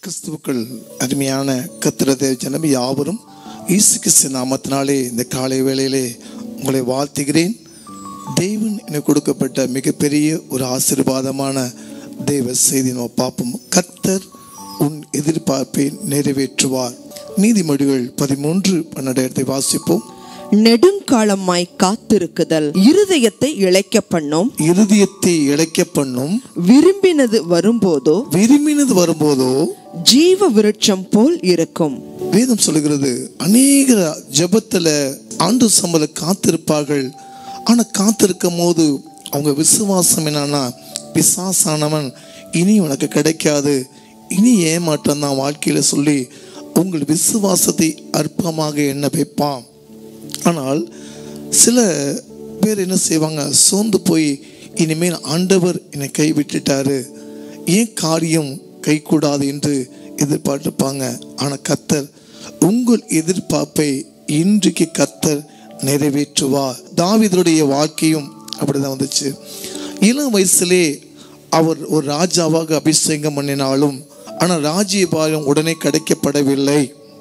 கிறிஸ்துவுக்குள் அருமையான கத்திரதே ஜனம் யாவரும் இயேசு கிறிஸ்து நாமத்தினாலே இந்த காலை வேளையிலே உங்களை வாழ்த்துகிறேன் தெய்வன் எனக்கு கொடுக்கப்பட்ட மிகப்பெரிய ஒரு ஆசீர்வாதமான தெய்வ செய்தி நம்ம பார்ப்போம் கத்தர் உன் எதிர்பார்ப்பை நிறைவேற்றுவார் நீதிமொழிகள் பதிமூன்று பன்னெண்டாயிரத்தை வாசிப்போம் நெடுங்காலமாய் காத்திருக்குதல் இருதயத்தை இழைக்க பண்ணும் இருதயத்தை இழைக்க பண்ணும் விரும்பினது வரும்போதோ விரும்பினது வரும்போதோ ஜீவ விருட்சம் போல் இருக்கும் வேதம் சொல்லுகிறது அநேக ஜெபத்துல ஆண்டு சம்பள காத்திருப்பார்கள் ஆனா காத்திருக்கும் போது அவங்க விசுவாசம் என்னன்னா பிசாசானவன் இனி உனக்கு கிடைக்காது இனி ஏமாற்றம் தான் வாழ்க்கையில சொல்லி உங்கள் விசுவாசத்தை அற்பமாக எண்ண வைப்பான் ஆனால் சில பேர் என்ன செய்வாங்க சோர்ந்து போய் இனிமேல் ஆண்டவர் என்னை கைவிட்டுட்டாரு ஏன் காரியம் கைகூடாது என்று எதிர்பார்த்திருப்பாங்க ஆனால் கத்தர் உங்கள் எதிர்பார்ப்பை இன்றைக்கு கத்தர் நிறைவேற்றுவார் தாவீதுடைய வாழ்க்கையும் அப்படிதான் வந்துச்சு இளம் வயசுலே அவர் ஒரு ராஜாவாக அபிஷேகம் பண்ணினாலும் ஆனால் ராஜ்யபாரம் உடனே கிடைக்கப்படவில்லை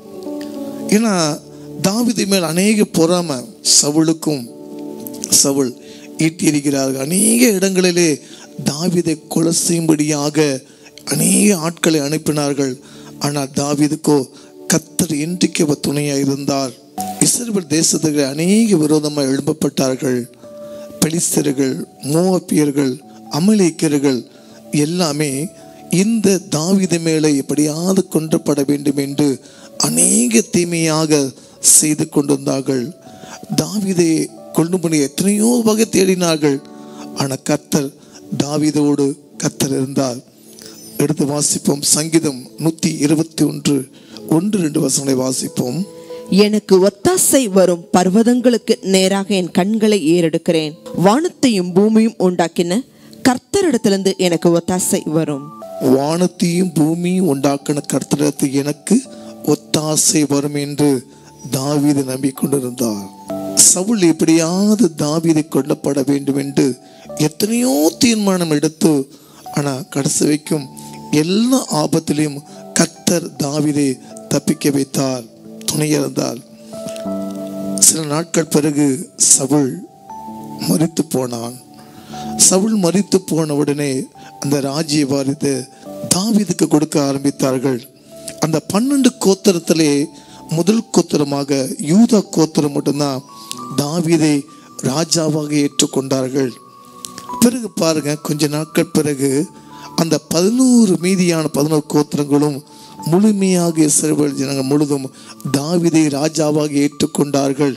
ஏன்னா தாவிது மேல் அநேக பொறாமை சவுளுக்கும் சவுல் ஈட்டியிருக்கிறார்கள் அநேக இடங்களிலே தாவிதை கொலை செய்யும்படியாக அநேக ஆட்களை அனுப்பினார்கள் ஆனால் தாவிதுக்கோ கத்தர் இன்றைக்கு அவர் துணையாக இருந்தார் இஸ்ரேல் தேசத்துக்கு அநேக விரோதமாக எழுப்பப்பட்டார்கள் பெலிஸ்தர்கள் மோவப்பியர்கள் அமலேக்கியர்கள் எல்லாமே இந்த தாவித மேலே எப்படியாவது கொன்றப்பட வேண்டும் என்று அநேக தீமையாக செய்து கொண்டிருந்தார்கள் தாவிதை கொண்டு போய் எத்தனையோ வகை தேடினார்கள் ஆனால் கத்தர் தாவிதோடு கத்தர் இருந்தார் எடுத்து வாசிப்போம் சங்கீதம் நூத்தி இருபத்தி ஒன்று ஒன்று ரெண்டு வசனங்களை வாசிப்போம் எனக்கு ஒத்தாசை வரும் பர்வதங்களுக்கு நேராக என் கண்களை ஏறெடுக்கிறேன் வானத்தையும் பூமியும் உண்டாக்கின கர்த்தரிடத்திலிருந்து எனக்கு ஒத்தாசை வரும் வானத்தையும் பூமியும் உண்டாக்கின கர்த்தரத்து எனக்கு ஒத்தாசை வரும் என்று தாவீது நம்பிக்கொண்டிருந்தார் சவுல் எப்படியாவது தாவீதை கொல்லப்பட வேண்டும் என்று எத்தனையோ தீர்மானம் எடுத்து ஆனா கடைசி வைக்கும் எல்லா ஆபத்திலையும் கத்தர் தாவீதை தப்பிக்க வைத்தார் துணையிருந்தார் சில நாட்கள் பிறகு சவுல் மறித்து போனான் சவுல் மறித்து போன உடனே அந்த ராஜ்ய வாரித்தை தாவீதுக்கு கொடுக்க ஆரம்பித்தார்கள் அந்த பன்னெண்டு கோத்திரத்திலே முதல் கோத்திரமாக யூதா கோத்திரம் மட்டும்தான் தாவீதை ராஜாவாக ஏற்றுக்கொண்டார்கள் பிறகு பாருங்க கொஞ்ச நாட்கள் பிறகு அந்த பதினோரு மீதியான பதினோரு கோத்திரங்களும் முழுமையாக இஸ்ரவேல் ஜனங்கள் முழுதும் தாவீதை ராஜாவாக ஏற்றுக்கொண்டார்கள்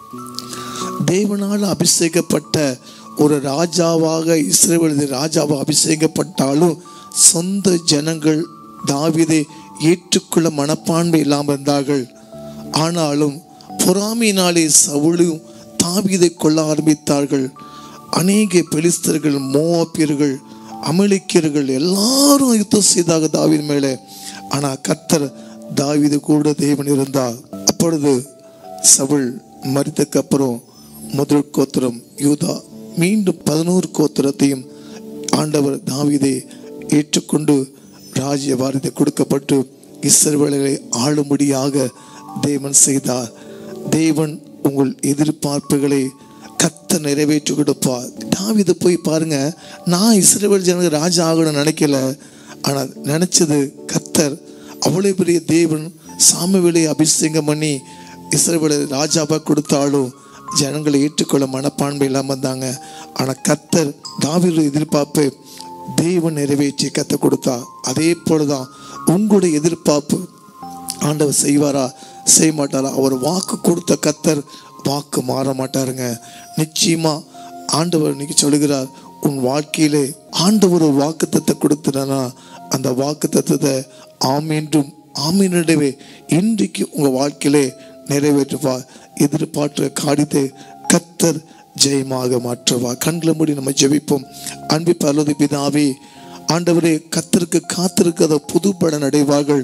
தேவனால் அபிஷேகப்பட்ட ஒரு ராஜாவாக இஸ்ரேல் ராஜாவாக அபிஷேகப்பட்டாலும் சொந்த ஜனங்கள் தாவிதை ஏற்றுக்கொள்ள மனப்பான்மை இல்லாமல் இருந்தார்கள் ஆனாலும் பொறாமையினாலே சவுளும் தாவீதை கொள்ள ஆரம்பித்தார்கள் அநேக பெலிஸ்தர்கள் மோப்பியர்கள் அமெரிக்கர்கள் எல்லாரும் யுத்தம் செய்தாக தாவீது மேலே ஆனால் கத்தர் தாவீது கூட தேவன் இருந்தார் அப்பொழுது சவுல் மறித்தக்கு அப்புறம் முதல் கோத்திரம் யூதா மீண்டும் பதினோரு கோத்திரத்தையும் ஆண்டவர் தாவீதை ஏற்றுக்கொண்டு ராஜ்ய வாரிதை கொடுக்கப்பட்டு இஸ்ரவேலரை ஆளும்படியாக தேவன் செய்தார் தேவன் உங்கள் எதிர்பார்ப்புகளை கத்த நிறைவேற்றி கொடுப்பார் தாவிதை போய் பாருங்க நான் இஸ்ரேல் ஜனங்க ராஜா ஆகணும்னு நினைக்கல ஆனால் நினைச்சது கத்தர் அவ்வளோ பெரிய தேவன் சாமுவேலை அபிஷேகம் பண்ணி இஸ்ரேவேலை ராஜாவாக கொடுத்தாலும் ஜனங்களை ஏற்றுக்கொள்ள மனப்பான்மை இல்லாமல் இருந்தாங்க ஆனால் கத்தர் தாவீது எதிர்பார்ப்பு தெய்வம் நிறைவேற்றி கத்த கொடுத்தா அதே போலதான் உங்களுடைய எதிர்பார்ப்பு ஆண்டவர் செய்வாரா செய்ய மாட்டாரா அவர் வாக்கு கொடுத்த கத்தர் வாக்கு மாற மாட்டாருங்க நிச்சயமா ஆண்டவர் இன்னைக்கு சொல்லுகிறார் உன் வாழ்க்கையிலே ஆண்டவர் ஒரு வாக்கு தத்தை கொடுத்துனா அந்த வாக்கு தத்துவத்தை ஆமீன்றும் ஆமீனிடவே இன்றைக்கு உங்க வாழ்க்கையிலே நிறைவேற்றுவார் எதிர்பார்க்கிற காரியத்தை கத்தர் ஜெயமாக மாற்றுவா கண்களை மூடி நம்ம ஜெபிப்போம் அன்பி பரலோதி பிதாவே ஆண்டவரே கத்தருக்கு காத்திருக்கிறத புது பலன் அடைவார்கள்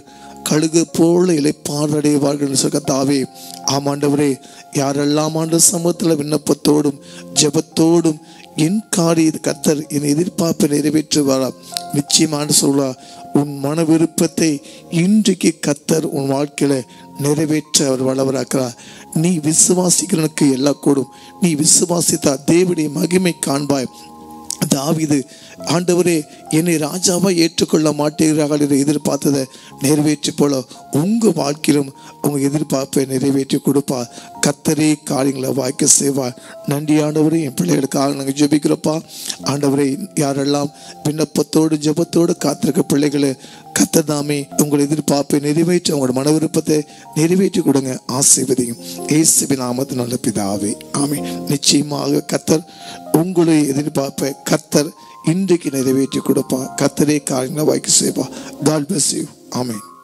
கழுகு போல இலைப்பாறடைவார்கள் என்று சொல்ல கர்த்தாவே ஆமாண்டவரே யாரெல்லாம் ஆண்டு சமூகத்தில் விண்ணப்பத்தோடும் ஜெபத்தோடும் என் காரிய கர்த்தர் என் எதிர்பார்ப்பை நிறைவேற்றுவாரா நிச்சயமான சொல்லா உன் மன விருப்பத்தை இன்றைக்கு கர்த்தர் உன் வாழ்க்கையில நிறைவேற்ற அவர் வல்லவராக்கிறார் நீ விசுவாசிக்கிறனுக்கு எல்லாம் கூடும் நீ விசுவாசித்தா தேவனுடைய மகிமை காண்பாய் தாவிது ஆண்டவரே என்னை ராஜாவா ஏற்றுக்கொள்ள மாட்டீர்கள் என்று எதிர்பார்த்ததை நிறைவேற்றி போல உங்க வாழ்க்கையிலும் உங்க எதிர்பார்ப்பை நிறைவேற்றி கொடுப்பா கத்தரே காரியங்களை வாய்க்க செய்வார் நன்றி ஆண்டவரே என் பிள்ளைகளுக்காக நாங்கள் ஜெபிக்கிறோப்பா ஆண்டவரே யாரெல்லாம் விண்ணப்பத்தோடு ஜெபத்தோடு காத்திருக்க பிள்ளைகளை கத்தர் தாமே உங்கள் எதிர்பார்ப்பை நிறைவேற்றி உங்களோட மன விருப்பத்தை நிறைவேற்றி கொடுங்க ஆசீர்வதியும் இயேசுவின் நாமத்து நல்ல பிதாவே ஆமே நிச்சயமாக கத்தர் உங்களுடைய எதிர்பார்ப்பை கத்தர் இன்றைக்கு நிறைவேற்றி கொடுப்பா கத்தரே காரியங்களை வாய்க்கு செய்வா காட் bless you ஆமென்